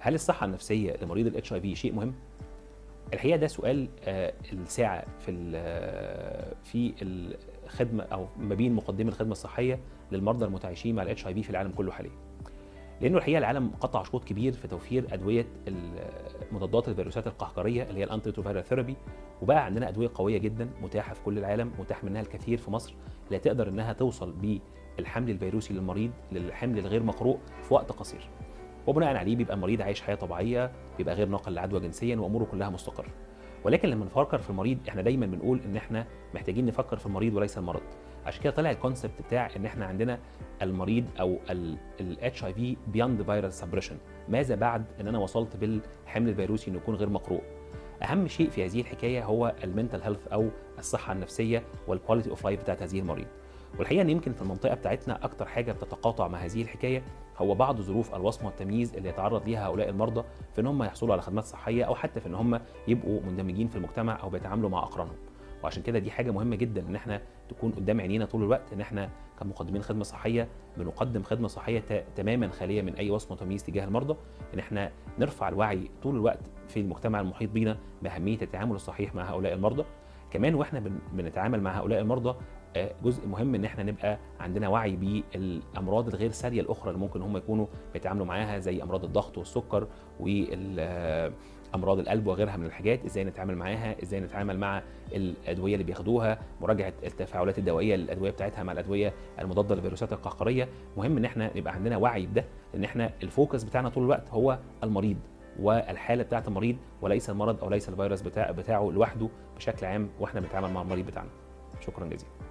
هل الصحه النفسيه لمريض الاتش اي في شيء مهم الحقيقه ده سؤال آه، الساعه في ال- في الخدمه او ما بين مقدمي الخدمه الصحيه للمرضى المتعايشين مع الاتش اي في في العالم كله حاليا لانه الحقيقه العالم قطع شوط كبير في توفير ادويه ال- مضادات الفيروسات القهقريه اللي هي الانتي ريتروفيرال ثيرابي وبقى عندنا ادويه قويه جدا متاحه في كل العالم متاح منها الكثير في مصر اللي تقدر انها توصل بالحمل الفيروسي للمريض للحمل الغير مقروء في وقت قصير وبناء عليه بيبقى المريض عايش حياه طبيعيه بيبقى غير ناقل لعدوى جنسيا واموره كلها مستقره ولكن لما نفكر في المريض احنا دايما بنقول ان احنا محتاجين نفكر في المريض وليس المرض عشان كده طلع الكونسبت بتاع ان احنا عندنا المريض او الاتش اي في بياند فيروس سبريشن ماذا بعد ان انا وصلت بالحمل الفيروسي انه يكون غير مقروء اهم شيء في هذه الحكايه هو المنتال هيلث او الصحه النفسيه والكواليتي اوف لايف بتاعت هذه المريض والحقيقه ان يمكن في المنطقه بتاعتنا اكتر حاجه بتتقاطع مع هذه الحكايه هو بعض ظروف الوصمه والتمييز اللي يتعرض ليها هؤلاء المرضى في ان هم يحصلوا على خدمات صحيه او حتى في ان هم يبقوا مندمجين في المجتمع او بيتعاملوا مع اقرانهم وعشان كده دي حاجه مهمه جدا ان احنا تكون قدام عينينا طول الوقت ان احنا كمقدمين خدمه صحيه بنقدم خدمه صحيه ت- تماما خاليه من اي وصمه وتمييز تجاه المرضى ان احنا نرفع الوعي طول الوقت في المجتمع المحيط بينا باهميه التعامل الصحيح مع هؤلاء المرضى كمان واحنا بن- بنتعامل مع هؤلاء المرضى آه، جزء مهم ان احنا نبقى عندنا وعي بالامراض الغير ساريه الاخرى اللي ممكن هم يكونوا بيتعاملوا معاها زي امراض الضغط والسكر وامراض القلب وغيرها من الحاجات ازاي نتعامل معاها ازاي نتعامل مع الادويه اللي بياخدوها مراجعه التفاعلات الدوائيه للادويه بتاعتها مع الادويه المضاده للفيروسات القهقريه مهم ان احنا يبقى عندنا وعي بده ان احنا الفوكس بتاعنا طول الوقت هو المريض والحاله بتاعت المريض وليس المرض او ليس الفيروس بتاع بتاعه لوحده بشكل عام واحنا بنتعامل مع المريض بتاعنا شكرا جزيلا